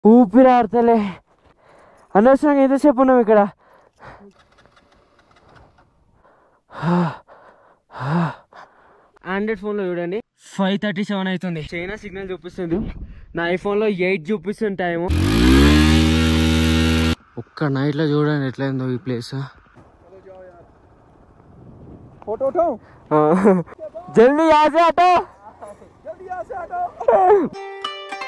ఊపిరి ఆడతలే అనవసరంగా ఎంతసేపు ఉన్నాం ఇక్కడ ఆండ్రాయిడ్ ఫోన్లో చూడండి ఫైవ్ థర్టీ సెవెన్ అవుతుంది చైనా సిగ్నల్ చూపిస్తుంది నా ఐఫోన్లో ఎయిట్ చూపిస్తుంది టైము ఒక్క నైట్లో చూడండి ఎట్లయిందో ఈ ప్లేస్ फोटो उठाऊं జల్దీ ఆసే ఆటో जल्दी यहाँ से हटो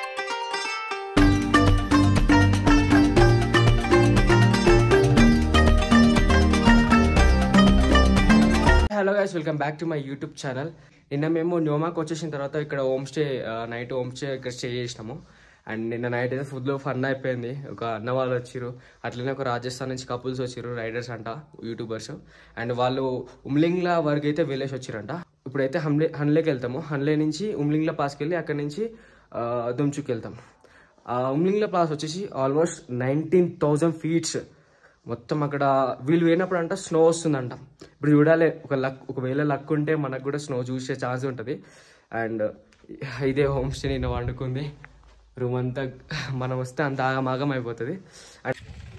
hello guys welcome back to my YouTube channel నిన్న మేము న్యోమాకి వచ్చేసిన తర్వాత ఇక్కడ home stay night home stay ఇక్కడ స్టే చేసినాము అండ్ నిన్న నైట్ అయితే ఫుడ్ ఫన్ అయిపోయింది ఒక అన్న వాళ్ళు వచ్చిర్రు అట్లనే ఒక రాజస్థాన్ నుంచి కపుల్స్ వచ్చిర్రు రైడర్స్ అంట యూట్యూబర్స్ అండ్ వాళ్ళు ఉమ్లింగ్లా వరకు అయితే వెళ్ళేసి వచ్చిరంట ఇప్పుడైతే హన్లే హన్లేకి వెళ్తాము హన్లే నుంచి ఉమ్లింగ్లా పాస్కి వెళ్ళి అక్కడ నుంచి ఆ, దుమ్చుకి వెళ్తాం ఆ ఉమ్లింగ్లా పాస్ వచ్చేసి ఆల్మోస్ట్ నైన్టీన్ థౌజండ్ ఫీట్స్ మొత్తం అక్కడ వీళ్ళు పోయినప్పుడు అంట స్నో వస్తుందంట ఇప్పుడు చూడాలి ఒక లక్ ఒకవేళ లక్ ఉంటే మనకు కూడా స్నో చూసే ఛాన్స్ ఉంటుంది అండ్ ఇదే హోమ్ స్టే నిన్న వండుకుంది రూమ్ అంతా మనం వస్తే అంత ఆగమాగం అయిపోతుంది అండ్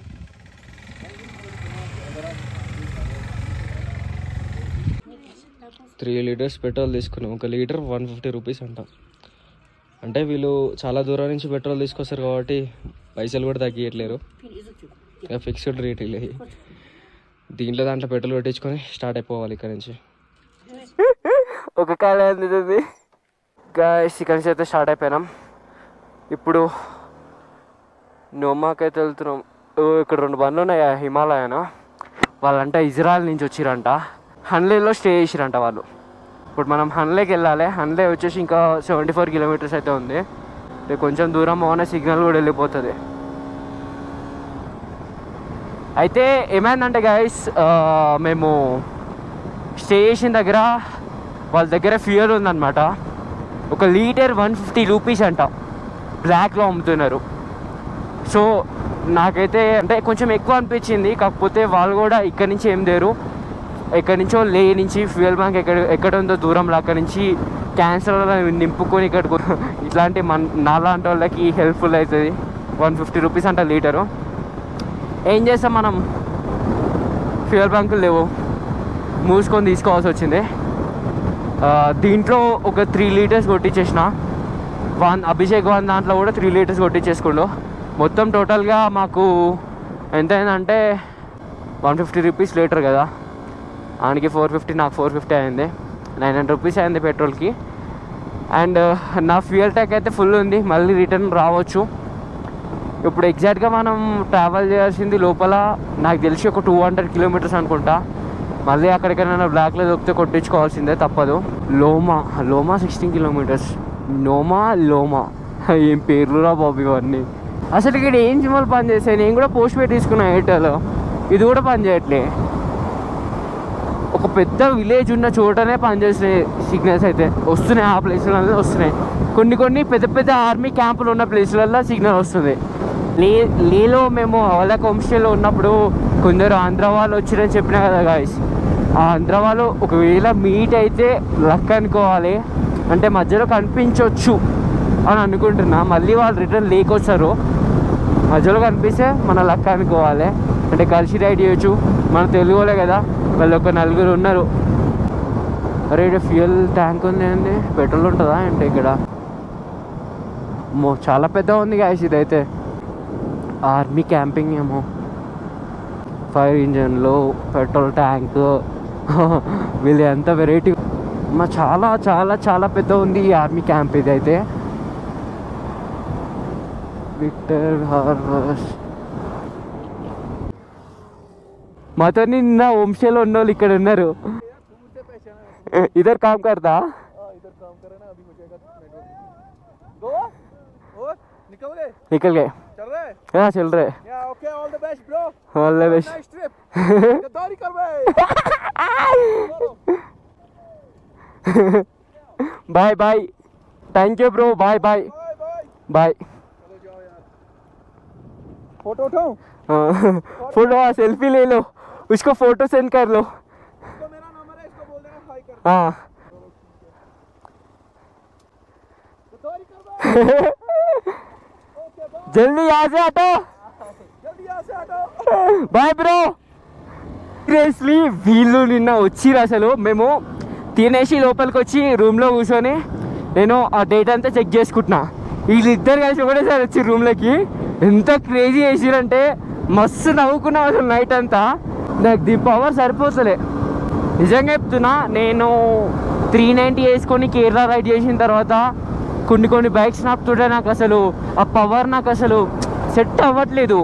త్రీ లీటర్స్ పెట్రోల్ తీసుకున్నాం ఒక లీటర్ వన్ ఫిఫ్టీ రూపీస్ అంట అంటే వీళ్ళు చాలా దూరం నుంచి పెట్రోల్ తీసుకొస్తారు కాబట్టి పైసలు కూడా తగ్గియట్లేరు ఇక ఫిక్స్డ్ రేట్ ఇవి దీంట్లో దాంట్లో పెట్రోల్ పెట్టించుకొని స్టార్ట్ అయిపోవాలి ఇక్కడ నుంచి ఒక కాల అందుతుంది గాయస్ ఇక్కడ నుంచి అయితే స్టార్ట్ అయిపోయినాం ఇప్పుడు నోమాకైతే వెళ్తున్నాం ఓ, ఇక్కడ రెండు బండ్లు ఉన్నాయి హిమాలయన వాళ్ళంట ఇజ్రాయల్ నుంచి వచ్చిరంట హన్లేలో స్టే చేసిరంట వాళ్ళు ఇప్పుడు మనం హన్లేకి వెళ్ళాలి హన్లే వచ్చేసి ఇంకా సెవెంటీ ఫోర్ కిలోమీటర్స్ అయితే ఉంది ఇక కొంచెం దూరం పోగానే సిగ్నల్ కూడా వెళ్ళిపోతుంది అయితే ఏమైందంటే గైస్ మేము స్టే చేసిన దగ్గర వాళ్ళ దగ్గర ఫ్యూయల్ ఉందన్నమాట ఒక లీటర్ వన్ ఫిఫ్టీ రూపీస్ అంట బ్లాక్లో అమ్ముతున్నారు సో నాకైతే అంటే కొంచెం ఎక్కువ అనిపించింది కాకపోతే వాళ్ళు కూడా ఇక్కడ నుంచి ఏం లేరు ఎక్కడి నుంచో లే నుంచి ఫ్యూయల్ బ్యాంక్ ఎక్కడ ఎక్కడ ఉందో దూరంలో అక్కడ నుంచి క్యాన్సర్ నింపుకొని ఇక్కడ ఇట్లాంటి మన నాలాంటి వాళ్ళకి హెల్ప్ఫుల్ అవుతుంది వన్ ఫిఫ్టీ రూపీస్ అంట లీటరు ఏం చేస్తాం మనం ఫ్యూయల్ బంకులు లేవు మూసుకొని తీసుకోవాల్సి వచ్చింది ఆ, దీంట్లో ఒక త్రీ లీటర్స్ కొట్టించేసిన వన్ అభిషేక్ వన్ దాంట్లో కూడా త్రీ లీటర్స్ కొట్టించేసుకుండు మొత్తం టోటల్గా మాకు ఎంత అయిందంటే వన్ ఫిఫ్టీ రూపీస్ లీటర్ కదా ఆయనకి ఫోర్ ఫిఫ్టీ నాకు ఫోర్ ఫిఫ్టీ అయింది నైన్ హండ్రెడ్ రూపీస్ అయింది పెట్రోల్కి అండ్ నా ఫ్యూయల్ ట్యాంక్ అయితే ఫుల్ ఉంది మళ్ళీ రిటర్న్ రావచ్చు ఇప్పుడు ఎగ్జాక్ట్గా మనం ట్రావెల్ చేయాల్సింది లోపల నాకు తెలిసి ఒక టూ హండ్రెడ్ కిలోమీటర్స్ అనుకుంటా మళ్ళీ అక్కడికైనా బ్లాక్లో దొరికితే కొట్టించుకోవాల్సిందే తప్పదు లోమా లోమా సిక్స్టీన్ కిలోమీటర్స్ నోమా లోమా ఏం పేర్లురా బాబు ఇవన్నీ అసలు ఇక్కడ ఏం సినిమాలు పని చేస్తాయి నేను కూడా పోస్ట్ పెట్టి తీసుకున్నా ఎయిర్టెల్ ఇది కూడా పని చేయట్లే ఒక పెద్ద విలేజ్ ఉన్న చోటనే పనిచేస్తున్నాయి సిగ్నల్స్ అయితే వస్తున్నాయి ఆ ప్లేస్లలో వస్తున్నాయి కొన్ని కొన్ని పెద్ద పెద్ద ఆర్మీ క్యాంపులు ఉన్న ప్లేస్లలో సిగ్నల్ వస్తుంది లే లేలో మేము అవలక్ హోమ్స్టేలో ఉన్నప్పుడు కొందరు ఆంధ్ర వాళ్ళు వచ్చిరని చెప్పినా కదా గాయస్ ఆ ఆంధ్ర వాళ్ళు ఒకవేళ మీట్ అయితే లక్ అనుకోవాలి అంటే మధ్యలో కనిపించవచ్చు అని అనుకుంటున్నా మళ్ళీ వాళ్ళు రిటర్న్ లేకొచ్చారు మధ్యలో కనిపిస్తే మన లక్ అనుకోవాలి అంటే కలిసి రైడ్ చేయొచ్చు మన తెలుగు వాళ్ళే కదా వాళ్ళు ఒక నలుగురు ఉన్నారు అరే ఇక్కడ ఫ్యూయల్ ట్యాంక్ ఉంది అండి పెట్రోల్ ఉంటుందా అంటే ఇక్కడ మో చాలా పెద్ద ఉంది గాయస్ ఇదైతే ఆర్మీ క్యాంపింగ్ ఏమో ఫైర్ ఇంజన్లు పెట్రోల్ ట్యాంక్ వీళ్ళు ఎంత వెరైటీ మా చాలా చాలా చాలా పెద్ద ఉంది ఈ ఆర్మీ క్యాంప్ ఇదైతే విక్టర్ హార్వస్ మాతో నిన్న హోమ్ స్టేలో ఉన్న వాళ్ళు ఇక్కడ ఉన్నారు ఇద్దరు కామ్ కర్తా हाँ इधर काम कर रहे हैं ना अभी हो जाएगा नेटवर्क दो और निकल गए निकल गए चल रहे हाँ चल रहे या okay all the best bro all the best nice trip गद्दारी कर बे bye bye thank you bro bye bye bye bye bye चलो जाओ यार फोटो उठाऊं फोटो हाँ सेल्फी ले लो उसको फोटो सेंड कर लो इसको मेरा नंबर है इसको बोल देना हाय कर हाँ गद्दारी कर बे ओके बाय జల్దీ ఆసే ఆటో जल्दी यहाँ से हटो బాయ్ బ్రో సీరియస్లీ వీళ్ళు నిన్న వచ్చిర్రు అసలు మేము తినేసి లోపలికి వచ్చి రూమ్లో కూర్చొని నేను ఆ డేట్ అంతా చెక్ చేసుకుంటున్నా వీళ్ళిద్దరు కలిసి ఒకటేసారి వచ్చి రూమ్లోకి ఎంత క్రేజీ చేసిరంటే మస్తు నవ్వుకున్నాం అసలు నైట్ అంతా నాకు దీని పవర్ సరిపోతలే నిజంగా చెప్తున్నా నేను త్రీ నైంటీ వేసుకొని కేరళ రైడ్ చేసిన తర్వాత కొన్ని కొన్ని బైక్స్ నాపుతుంటే నాకు అసలు ఆ పవర్ నాకు అసలు సెట్ అవ్వట్లేదు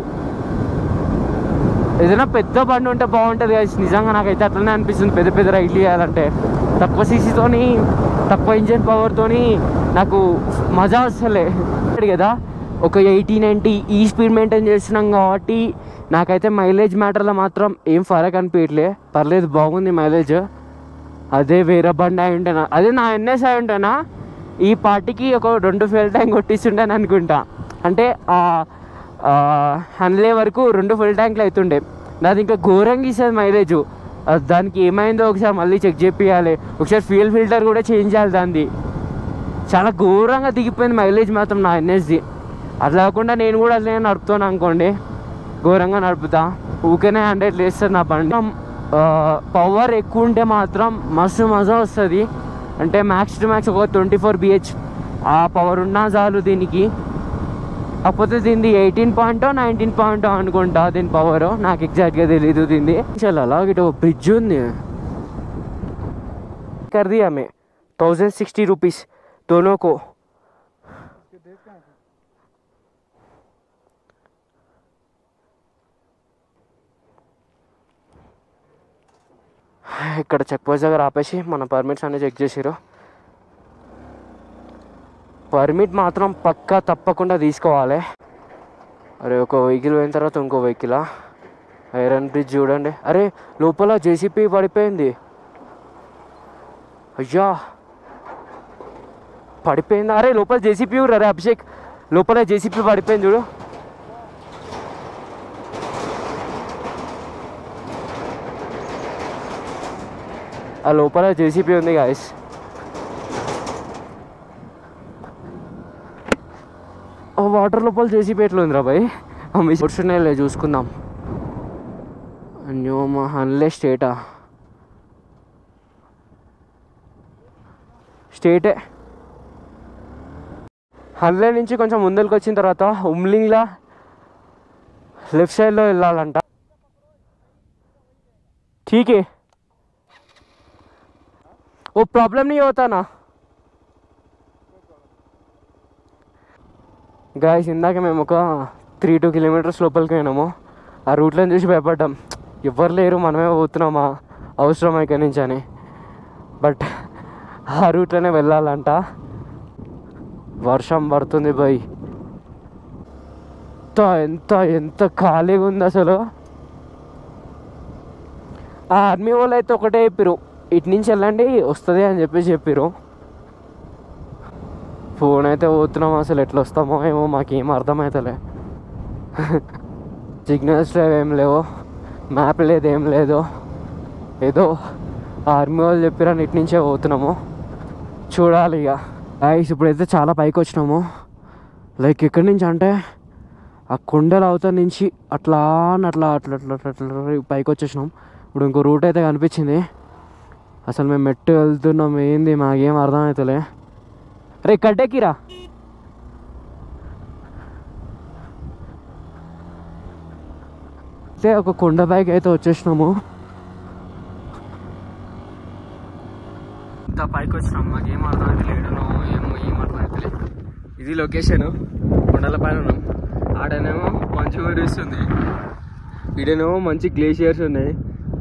ఏదైనా పెద్ద బండి ఉంటే బాగుంటుంది కదా నిజంగా నాకైతే అట్లనే అనిపిస్తుంది పెద్ద పెద్ద రైడ్లు చేయాలంటే తక్కువ సీసీతోని తక్కువ ఇంజన్ పవర్తోని నాకు మజా వస్తలే కదా ఒక ఎయిటీ నైంటీ ఈ స్పీడ్ మెయింటైన్ చేస్తున్నాం కాబట్టి నాకైతే మైలేజ్ మ్యాటర్లో మాత్రం ఏం ఫరక్ అనిపించట్లే పర్లేదు బాగుంది మైలేజ్ అదే వేరే బండి అయి ఉంటేనా అదే నా ఎన్ఎస్ అయి ఉంటేనా ఈ పార్టీకి ఒక రెండు ఫుల్ ట్యాంక్ కొట్టిస్తుంటాను అనుకుంటా అంటే హన్లే వరకు రెండు ఫుల్ ట్యాంక్లు అవుతుండే నాది ఇంకా ఘోరంగా ఇస్తుంది మైలేజ్ దానికి ఏమైందో ఒకసారి మళ్ళీ చెక్ చేపియాలి ఒకసారి ఫ్యూయల్ ఫిల్టర్ కూడా చేంజ్ చేయాలి దాన్ని చాలా ఘోరంగా దిగిపోయింది మైలేజ్ మాత్రం నా ఎన్ఎస్ది అట్లా కాకుండా నేను కూడా అట్లనే నడుపుతాను అనుకోండి ఘోరంగా నడుపుతా ఊకేనే హండ్రెడ్ లేస్తుంది నా బండి పవర్ ఎక్కువ ఉంటే మాత్రం మస్తు మజా వస్తుంది అంటే మ్యాక్స్ టు మ్యాక్స్ ఒక ట్వంటీ ఫోర్ బిహెచ్ ఆ పవర్ ఉన్నా చాలు దీనికి కాకపోతే దీనిది ఎయిటీన్ పాయింట్ నైన్టీన్ పాయింట్ అనుకుంటా దీని పవర్ నాకు ఎగ్జాక్ట్గా తెలీదు దీన్ని చాలా అలాగే ఇటు బ్రిడ్జ్ ఉంది कर दिया मैं थाउजेंड सिक्सटी रुपीज़ दोनों को ఇక్కడ చెక్ పోస్ట్ దగ్గర ఆపేసి మన పర్మిట్స్ అన్ని చెక్ చేసారు పర్మిట్ మాత్రం పక్కా తప్పకుండా తీసుకోవాలి అరే ఒక వెహికల్ పోయిన తర్వాత ఇంకో వెహికలా ఐరన్ బ్రిడ్జ్ చూడండి అరే లోపల జేసీపీ పడిపోయింది అయ్యా పడిపోయింది అరే లోపల జేసీపీ అరే అభిషేక్ లోపల జేసీపీ పడిపోయింది చూడు ఆ లోపల జేసీపీ ఉంది గాయస్ ఆ వాటర్ లోపల జేసీపీ ఎట్లా ఉందిరా బాయ్ కూర్చున్నాయిలే చూసుకుందాం అయ్యో మా హన్లే స్టేటా స్టేటే హన్లే నుంచి కొంచెం ముందరికి వచ్చిన తర్వాత ఉమ్లింగ్లా లెఫ్ట్ సైడ్లో వెళ్ళాలంట ठीक है वो प्रॉब्लम नहीं होता ना గాయస్ ఇందాక మేము ఒక త్రీ టూ కిలోమీటర్స్ లోపలికి పోయినాము ఆ రూట్లో చూసి భయపడ్డాం ఎవ్వరు లేరు మనమే పోతున్నామా అవసరం ఇక్కడి నుంచి అని బట్ ఆ రూట్లోనే వెళ్ళాలంట వర్షం పడుతుంది బై ఎంత ఎంత ఎంత ఖాళీగా ఉంది అసలు ఆ ఆర్మీ వాళ్ళు అయితే ఒకటే చెప్పారు ఇటు నుంచి వెళ్ళండి వస్తుంది అని చెప్పేసి చెప్పారు ఫోన్ అయితే పోతున్నాం అసలు ఎట్లా వస్తామో ఏమో మాకేం అర్థమవుతలే సిగ్నల్స్ ఏం లేవు మ్యాప్ లేదు ఏం లేదు ఏదో ఆర్మీ వాళ్ళు చెప్పారని ఇటు నుంచే పోతున్నాము చూడాలి ఇక ఐస్ ఇప్పుడైతే చాలా పైకి వచ్చినాము లైక్ ఎక్కడి నుంచి అంటే ఆ కొండల అవతల నుంచి అట్లా అని అట్లా అట్లా అట్లా అట్లా అట్లా పైకి వచ్చేసినాం ఇప్పుడు ఇంకో రూట్ అయితే కనిపించింది అసలు మేము మెట్టు వెళ్తున్నాం ఏంది మాకేం అర్థమవుతలే రే కడ్డెక్కిరా అయితే ఒక కొండ పైకి అయితే వచ్చేసినాము ఇంత పైకి వచ్చినాం మాకేం అర్థమవుతలే ఏడనో ఏమో ఏం అర్థమవుతలే ఇది లొకేషన్ కొండల పైన ఉన్నాం ఆడనేమో మంచు కురుస్తుంది ఈడనేమో మంచి గ్లేషియర్స్ ఉన్నాయి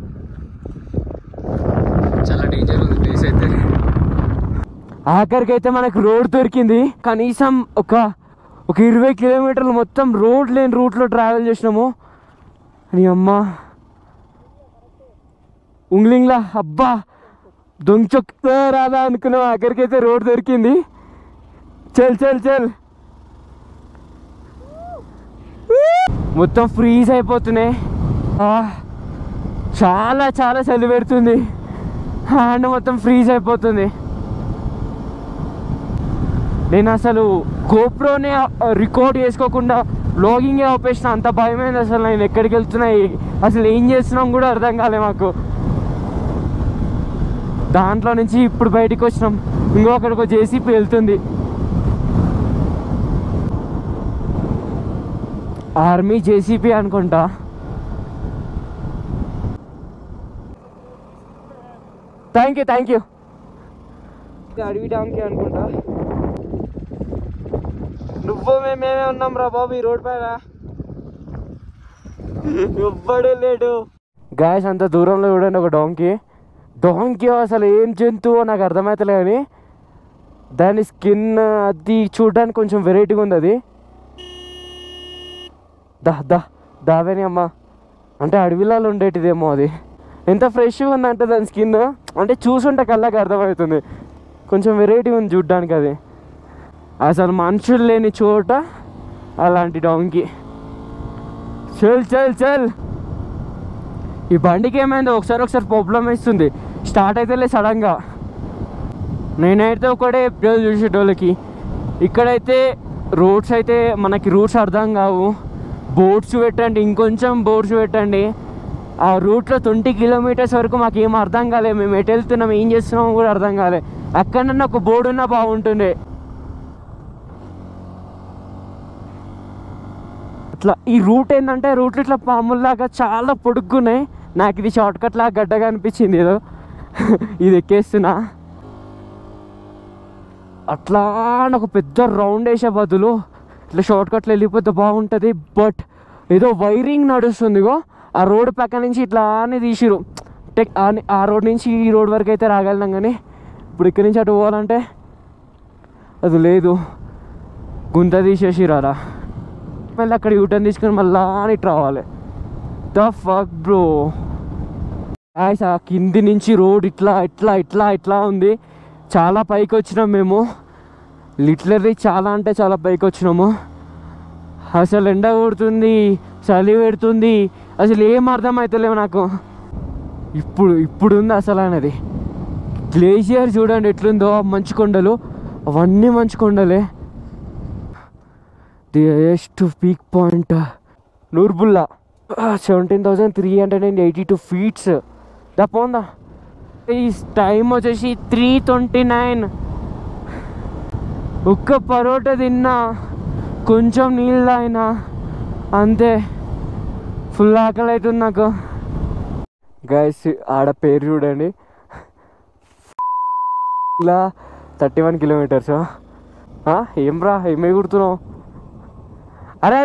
చాలా డేంజర్ ఉంది ప్లేస్ అయితే ఆఖరికి అయితే మనకు రోడ్ దొరికింది కనీసం ఒక ఒక ఇరవై కిలోమీటర్లు మొత్తం రోడ్ లేని రూట్లో ట్రావెల్ చేసినాము అని అమ్మ ఉంగ్లింగ్లా అబ్బా దొంగచొక్క రాదా అనుకున్నాం ఆఖరికి అయితే రోడ్ దొరికింది చల్ చల్ చల్ మొత్తం ఫ్రీజ్ అయిపోతున్నాయి ఆ, చాలా చాలా చలి పెడుతుంది హ్యాండ్ మొత్తం ఫ్రీజ్ అయిపోతుంది నేను అసలు గోప్రోనే రికార్డ్ చేసుకోకుండా బ్లాగింగే ఆపేసిన అంత భయమైంది అసలు నేను ఎక్కడికి వెళ్తున్నాయి అసలు ఏం చేస్తున్నాం కూడా అర్థం కాలే మాకు దాంట్లో నుంచి ఇప్పుడు బయటికి వచ్చినాం ఇంకో అక్కడికి జేసీపీ వెళ్తుంది ఆర్మీ జేసీపీ అనుకుంటా థ్యాంక్ యూ థ్యాంక్ యూ అడవి డాంకి అనుకుంటా నువ్వు మేమేమే ఉన్నాం రా బాబు ఈ రోడ్ పైన ఎవ్వడే లేడు గాయస్ అంత దూరంలో చూడండి ఒక డాంకీ డాంకీ అసలు ఏం జంతువు నాకు అర్థమవుతలే కానీ దాని స్కిన్ అది చూడడానికి కొంచెం వెరైటీగా ఉంది అది దా దా దావేని అమ్మ అంటే అడవిలాలో ఉండేటిదేమో అది ఎంత ఫ్రెష్గా ఉందంటే దాని స్కిన్ అంటే చూసుంటే కళ్ళకి అర్థమవుతుంది కొంచెం వెరైటీ ఉంది చూడ్డానికి అది అసలు మనుషులు లేని చోట అలాంటి డాంకి చల్ చల్ చల్ ఈ బండికి ఏమైందో ఒకసారి ఒకసారి ప్రాబ్లం ఇస్తుంది స్టార్ట్ అయితే సడన్గా నేనైతే ఒకటే చెప్పేది చూసేటోళ్ళకి ఇక్కడైతే రోడ్స్ అయితే మనకి రూట్స్ అర్థం కావు బోట్స్ పెట్టండి ఇంకొంచెం బోట్స్ పెట్టండి ఆ రూట్లో ట్వంటీ కిలోమీటర్స్ వరకు మాకు ఏం అర్థం కాలే మేము ఎటు వెళ్తున్నాం ఏం చేస్తున్నామో కూడా అర్థం కాలే అక్కడన్నా ఒక బోర్డు ఉన్నా బాగుంటుండే అట్లా ఈ రూట్ ఏంటంటే రూట్ ఇట్లా పాముల్లాగా చాలా పొడుగున్నాయి నాకు ఇది షార్ట్ కట్ లాగా గడ్డగా అనిపించింది ఏదో ఇది ఎక్కేస్తున్నా అట్లా అని ఒక పెద్ద రౌండ్ వేసే బదులు ఇట్లా షార్ట్ కట్లో వెళ్ళిపోతే బాగుంటుంది బట్ ఏదో వైరింగ్ నడుస్తుందిగో ఆ రోడ్ పక్క నుంచి ఇట్లా అని తీసిరు టెక్ ఆ- ఆ రోడ్ నుంచి ఈ రోడ్ వరకు అయితే రాగలిగినాం కానీ ఇప్పుడు ఇక్కడి నుంచి అటు పోవాలంటే అది లేదు గుంత తీసేసి రారా మళ్ళీ అక్కడ యూటర్న్ తీసుకొని మళ్ళా అని ఇటు రావాలి ద ఫక్ బ్రో గాయస్ ఆ కింది నుంచి రోడ్ ఇట్లా ఇట్లా ఇట్లా ఇట్లా ఉంది చాలా పైకి వచ్చినాం మేము లిటరలీ చాలా అంటే చాలా పైకి వచ్చినాము అసలు ఎండ కొడుతుంది చలి పెడుతుంది అసలు ఏం అర్థం అవుతలేవు నాకు ఇప్పుడు ఇప్పుడు ఉంది అసలు అనేది గ్లేషియర్ చూడండి ఎట్లుందో ఆ మంచు కొండలు అవన్నీ మంచు కొండలే ది హైయెస్ట్ పీక్ పాయింట్ నూర్బుల్లా seventeen thousand three hundred and eighty two feets దా పోందా ఈ టైం వచ్చేసి త్రీ ట్వంటీ నైన్ ఒక్క పరోటా తిన్నా కొంచెం నీళ్ళు తాగినా అంతే ఫుల్ ఆకలి అవుతుంది నాకు గైస్ ఆడ పేరు చూడండి ఇలా థర్టీ వన్ కిలోమీటర్స్ ఏం రా ఏమే కుడుతున్నావు అరే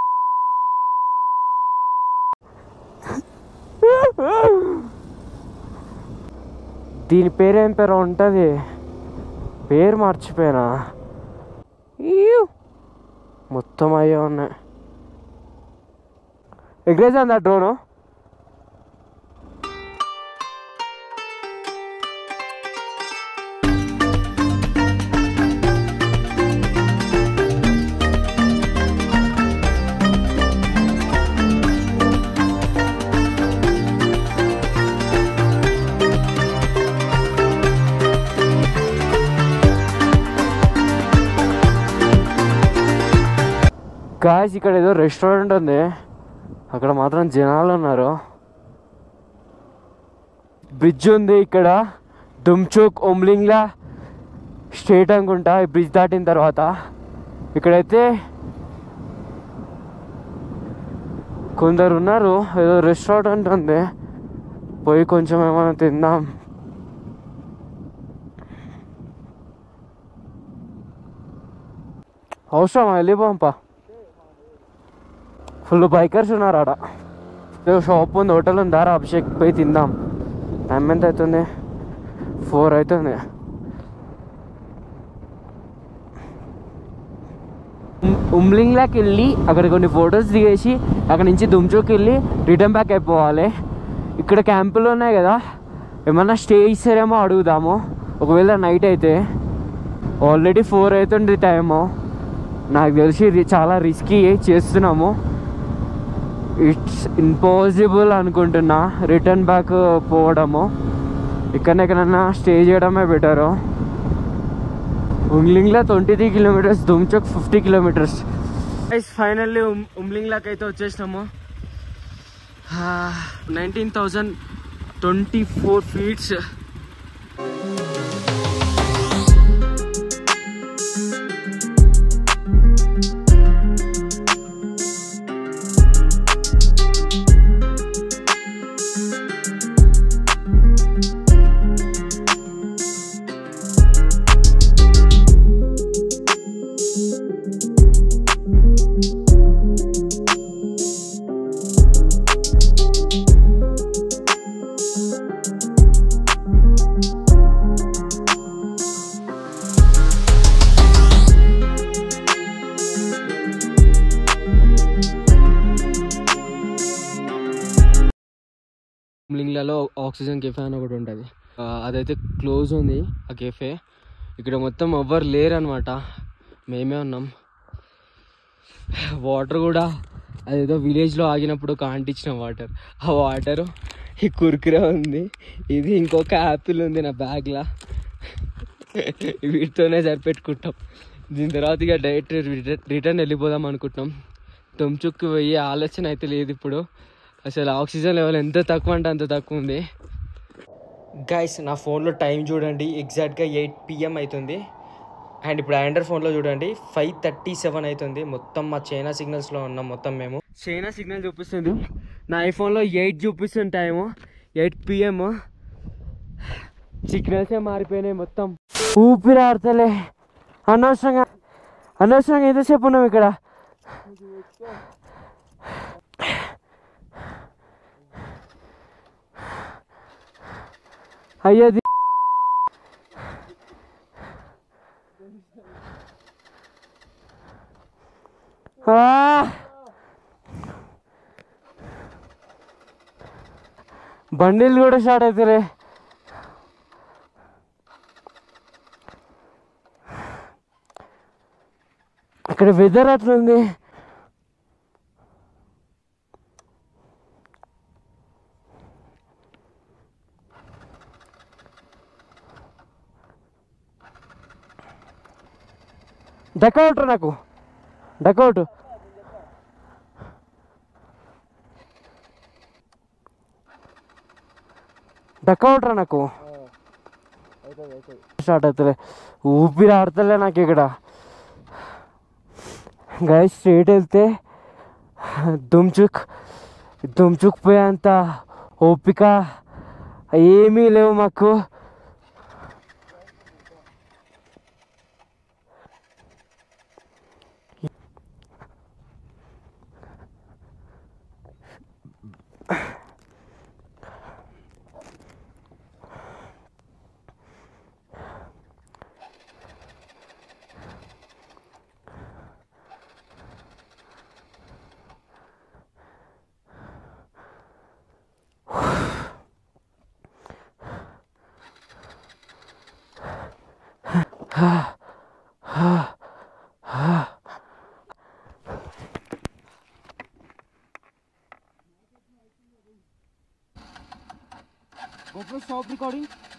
దీని పేరు ఏం పేరు ఉంటుంది పేరు మర్చిపోయినా ఈయు. మొత్తం అయ్యే ఉన్నాయి ఎగ్రేజ్ ఆ డ్రోను గాయస్ ఇక్కడ ఏదో రెస్టారెంట్ ఉంది అక్కడ మాత్రం జనాలు ఉన్నారు బ్రిడ్జ్ ఉంది ఇక్కడ దుమ్చోక్ ఒమ్లింగ్లా స్ట్రేట్ అనుకుంటా ఈ బ్రిడ్జ్ దాటిన తర్వాత ఇక్కడైతే కొందరు ఉన్నారు ఏదో రెస్టారెంట్ ఉంది పోయి కొంచెం ఏమైనా తిందాం అవసరమా వెళ్ళిపోంపా ఫుల్ బైకర్స్ ఉన్నారు ఆడ ఏదో షాప్ ఉంది హోటల్ ఉంది దారా అభిషేక్ పోయి తిందాం టైం ఎంత అవుతుంది ఫోర్ అవుతుంది ఉమ్- ఉమ్లింగ్లాకి వెళ్ళి అక్కడ కొన్ని ఫొటోస్ దిగేసి అక్కడ నుంచి దుమ్చోకి వెళ్ళి రిటర్న్ బ్యాక్ అయిపోవాలి ఇక్కడ క్యాంపులు ఉన్నాయి కదా ఏమన్నా స్టే ఇస్తారేమో అడుగుదాము ఒకవేళ నైట్ అయితే ఆల్రెడీ ఫోర్ అవుతుంది టైము నాకు తెలిసి ఇది చాలా రిస్కీ చేస్తున్నాము ఇట్స్ ఇంపాసిబుల్ అనుకుంటున్నా రిటర్న్ బ్యాక్ పోవడము ఇక్కడనే ఎక్కడన్నా స్టే చేయడమే better Umlingla twenty three kilometres Demchok fifty kilometres finally ఉమ్లింగ్లాకి అయితే వచ్చేసినాము nineteen thousand twenty four feets ఉమ్లింగ్లలో ఆక్సిజన్ కెఫే అని ఒకటి ఉంటుంది అదైతే క్లోజ్ ఉంది ఆ కెఫే ఇక్కడ మొత్తం ఎవ్వరు లేరు అనమాట మేమే ఉన్నాం వాటర్ కూడా అదేదో విలేజ్లో ఆగినప్పుడు కాంటించిన వాటర్ ఆ వాటర్ ఈ కుర్కురే ఉంది ఇది ఇంకొక యాపిల్ ఉంది నా బ్యాగ్లా వీటితోనే సరిపెట్టుకుంటాం దీని తర్వాత ఇక డైరెక్ట్ రిటర్న్ వెళ్ళిపోదాం అనుకుంటున్నాం తుమ్చుక్కు పోయే ఆలోచన అయితే లేదు ఇప్పుడు అసలు ఆక్సిజన్ లెవెల్ ఎంత తక్కువ అంటే అంత తక్కువ ఉంది గైస్ నా ఫోన్లో టైం చూడండి ఎగ్జాక్ట్గా ఎయిట్ పిఎం అవుతుంది అండ్ ఇప్పుడు ఆండ్రాయిడ్ ఫోన్లో చూడండి ఫైవ్ థర్టీ సెవెన్ అవుతుంది మొత్తం మా చైనా సిగ్నల్స్లో ఉన్నాం మొత్తం మేము చైనా సిగ్నల్ చూపిస్తుంది నా ఐఫోన్లో ఎయిట్ చూపిస్తుంది టైము ఎయిట్ పిఎం సిగ్నల్సే మారిపోయినాయి మొత్తం ఊపిరి ఆడతలే అనవసరంగా అనవసరంగా ఎంతసేపు ఉన్నాం ఇక్కడ అయ్యది బండిలు కూడా స్టార్ట్ అవుతారే అక్కడ వెదర్ అట్లుంది డకౌట్ నాకు డకౌట్ డకౌట్ నాకు అవుతుంది అవుతుంది స్టార్ట్ అవుతలే ఊపిరి ఆడతలే నాకు ఇక్కడ గాయ స్ట్రేట్ వెళ్తే దుమ్చుక్ దుమ్చుక్ పోయేంత ఓపిక ఏమీ లేవు మాకు GoPro stop recording.